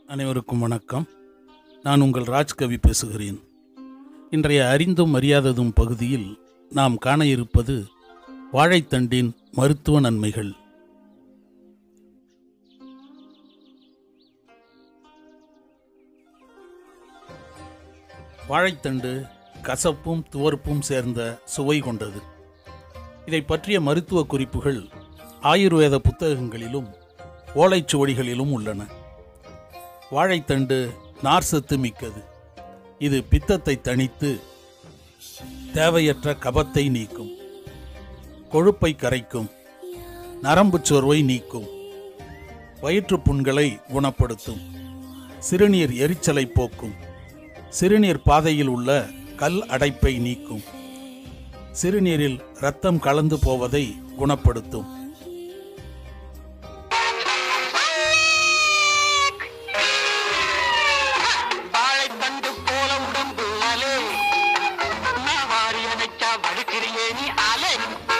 அனைவருக்கும் வணக்கம் நான் உங்கள் ராஜ்கவி பேசுகிறேன் இன்றைய அறிந்தும் அறியாததும் பகுதியில் நாம் காண இருப்பது வாழைத்தண்டின் மருத்துவ நன்மைகள் வாழைத்தண்டு கசப்பும் துவர்ப்பும் சேர்ந்த சுவை கொண்டது இதை பற்றிய மருத்துவ குறிப்புகள் ஆயுர்வேத புத்தகங்களிலும் ஓலைச்சுவடிகளிலும் உள்ளன வாழைத்தண்டு நார்சத்து மிக்கது இது பித்தத்தை தணித்து தேவையற்ற கபத்தை நீக்கும் கொழுப்பை கரைக்கும் நரம்புச் சோர்வை நீக்கும் வயிற்றுப் புண்களை குணப்படுத்தும் சிறுநீர் எரிச்சலை போக்கும் சிறுநீர் பாதையில் உள்ள கல் அடைப்பை நீக்கும் சிறுநீரில் இரத்தம் கலந்து போவதை குணப்படுத்தும் வாழைத்தண்டு போல உடம்பு அலே நான் வாரி அணைச்சா வழுக்கிறியே நீ அலே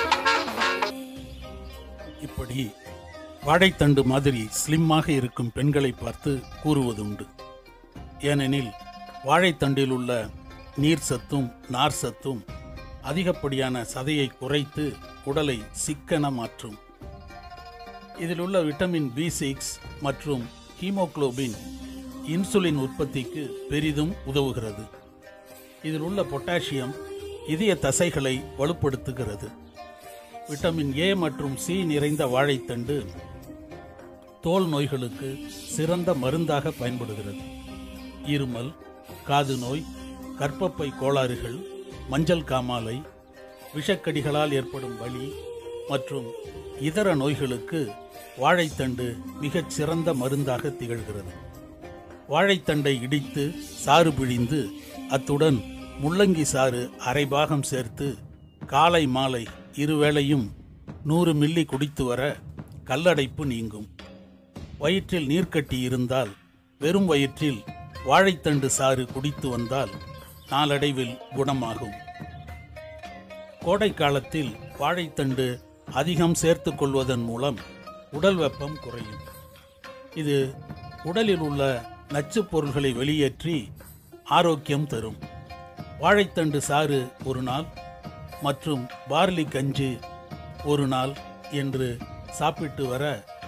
இப்படி வாழைத்தண்டு மாதிரி ஸ்லிம்மாக இருக்கும் பெண்களை பார்த்து கூறுவதுண்டு ஏனெனில் வாழைத்தண்டில் உள்ள நீர் சத்தும் நார் சத்தும் அதிகப்படியான சதையை குறைத்து உடலை சிக்கென மாற்றும் இதில் உள்ள விட்டமின் பி சிக்ஸ் மற்றும் ஹீமோகுளோபின் இன்சுலின் உற்பத்திக்கு பெரிதும் உதவுகிறது இதில் உள்ள பொட்டாசியம் இதய தசைகளை வலுப்படுத்துகிறது விட்டமின் ஏ மற்றும் சி நிறைந்த வாழைத்தண்டு தோல் நோய்களுக்கு சிறந்த மருந்தாக பயன்படுகிறது இருமல் காது நோய் கர்ப்பப்பை கோளாறுகள் மஞ்சள் காமாலை விஷக்கடிகளால் ஏற்படும் வலி மற்றும் இதர நோய்களுக்கு வாழைத்தண்டு மிகச் சிறந்த மருந்தாக திகழ்கிறது வாழைத்தண்டை இடித்து சாறு பிழிந்து அத்துடன் முள்ளங்கி சாறு அரை பாகம் சேர்த்து காலை மாலை இருவேளையும் நூறு மில்லி குடித்து வர கல்லடைப்பு நீங்கும் வயிற்றில் நீர்க்கட்டி இருந்தால் வெறும் வயிற்றில் வாழைத்தண்டு சாறு குடித்து வந்தால் நாளடைவில் குணமாகும் கோடை காலத்தில் வாழைத்தண்டு அதிகம் சேர்த்துக் கொள்வதன் மூலம் உடல் வெப்பம் குறையும் இது உடலில் உள்ள நச்சுப் பொருள்களை வெளியேற்றி ஆரோக்கியம் தரும் வாழைத்தண்டு சாறு ஒரு நாள் மற்றும் பார்லி கஞ்சி ஒரு நாள் என்று சாப்பிட்டு வர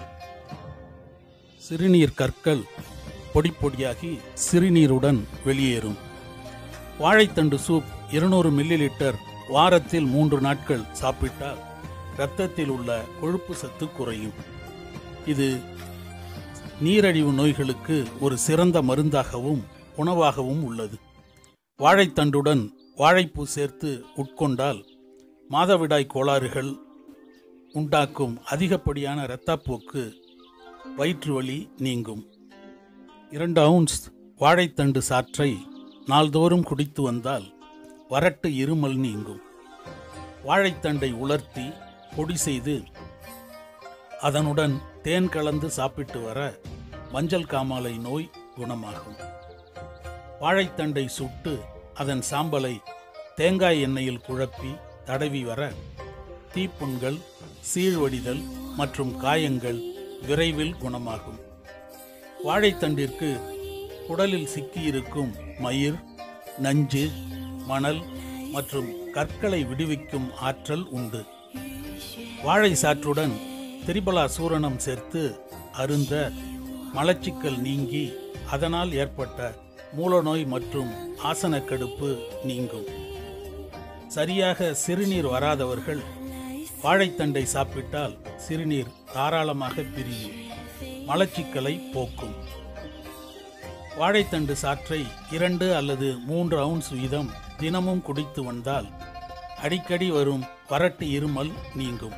சிறுநீர் கற்கள் பொடி பொடியாகி சிறுநீருடன் வெளியேறும் வாழைத்தண்டு சூப் இருநூறு மில்லி லிட்டர் வாரத்தில் மூன்று நாட்கள் சாப்பிட்டால் இரத்தத்தில் உள்ள கொழுப்பு சத்து குறையும் இது நீரழிவு நோய்களுக்கு ஒரு சிறந்த மருந்தாகவும் உணவாகவும் உள்ளது வாழைத்தண்டுடன் வாழைப்பூ சேர்த்து உட்கொண்டால் மாதவிடாய் கோளாறுகள் உண்டாக்கும் அதிகப்படியான இரத்தப்போக்கு வயிற்று வலி நீங்கும் இரண்டு அவுன்ஸ் வாழைத்தண்டு சாற்றை நாள்தோறும் குடித்து வந்தால் வறட்டு இருமல் நீங்கும் வாழைத்தண்டை உலர்த்தி பொடி செய்து அதனுடன் தேன் கலந்து சாப்பிட்டு வர மஞ்சள் காமாலை நோய் குணமாகும் வாழைத்தண்டை சுட்டு அதன் சாம்பலை தேங்காய் எண்ணெயில் குழப்பி தடவி வர தீப்புண்கள் சீழ்வடிதல் மற்றும் காயங்கள் விரைவில் குணமாகும் வாழைத்தண்டிற்கு குடலில் சிக்கியிருக்கும் மயிர் நஞ்சு மணல் மற்றும் கற்களை விடுவிக்கும் ஆற்றல் உண்டு வாழை சாற்றுடன் திரிபலா சூரணம் சேர்த்து அருந்த மலச்சிக்கல் நீங்கி அதனால் ஏற்பட்ட மூலநோய் மற்றும் ஆசனக்கடுப்பு நீங்கும் சரியாக சிறுநீர் வராதவர்கள் வாழைத்தண்டை சாப்பிட்டால் சிறுநீர் தாராளமாக பிரியும் மலச்சிக்கலை போக்கும் வாழைத்தண்டு சாற்றை இரண்டு அல்லது மூன்று அவுன்ஸ் வீதம் தினமும் குடித்து வந்தால் அடிக்கடி வரும் வறட்டு இருமல் நீங்கும்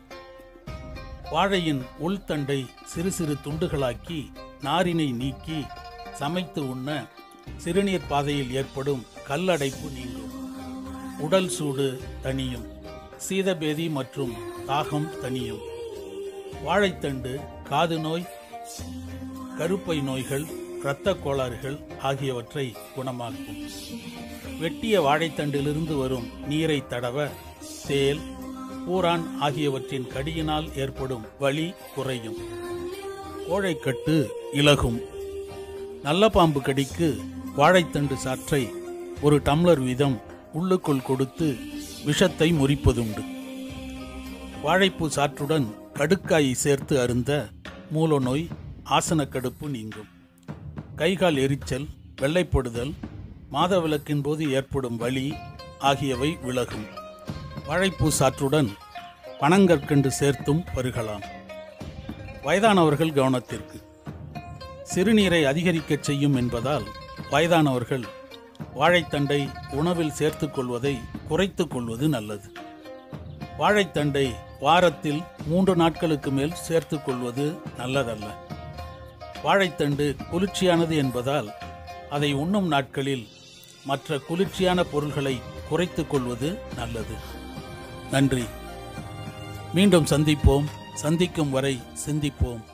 வாழையின் உள்தண்டை சிறு சிறு துண்டுகளாக்கி நாரினை நீக்கி சமைத்து உண்ண சிறுநீர் பாதையில் ஏற்படும் கல்லடைப்பு நீங்கும் உடல் சூடு தணியும் சீதபேதி மற்றும் தாகம் தணியும் வாழைத்தண்டு காது நோய் கருப்பை நோய்கள் இரத்த கோளாறுகள் ஆகியவற்றை குணமாக்கும் வெட்டிய வாழைத்தண்டிலிருந்து வரும் நீரை தடவ தேல் பூரான் ஆகியவற்றின் கடியினால் ஏற்படும் வலி குறையும் கோழைக்கட்டு இலகும் நல்ல பாம்பு கடிக்கு வாழைத்தண்டு சாற்றை ஒரு டம்ளர் வீதம் உள்ளுக்குள் கொடுத்து விஷத்தை முறிப்பதுண்டு வாழைப்பூ சாற்றுடன் கடுக்காயை சேர்த்து அருந்த மூலநோய் ஆசனக்கடுப்பு நீங்கும் கைகால் எரிச்சல் வெள்ளைப்படுதல் மாதவிலக்கின் போது ஏற்படும் வலி ஆகியவை விலகும் வாழைப்பூ சாற்றுடன் பனங்கற்கண்டு சேர்த்தும் பருகலாம் வயதானவர்கள் கவனத்திற்கு சிறுநீரை அதிகரிக்கச் செய்யும் என்பதால் வயதானவர்கள் வாழைத்தண்டை உணவில் சேர்த்துக் கொள்வதை குறைத்துக் கொள்வது நல்லது வாழைத்தண்டை வாரத்தில் மூன்று நாட்களுக்கு மேல் சேர்த்துக் கொள்வது நல்லதல்ல வாழைத்தண்டு குளிர்ச்சியானது என்பதால் அதை உண்ணும் நாட்களில் மற்ற குளிர்ச்சியான பொருள்களை குறைத்துக் கொள்வது நல்லது நன்றி மீண்டும் சந்திப்போம் சந்திக்கும் வரை சிந்திப்போம்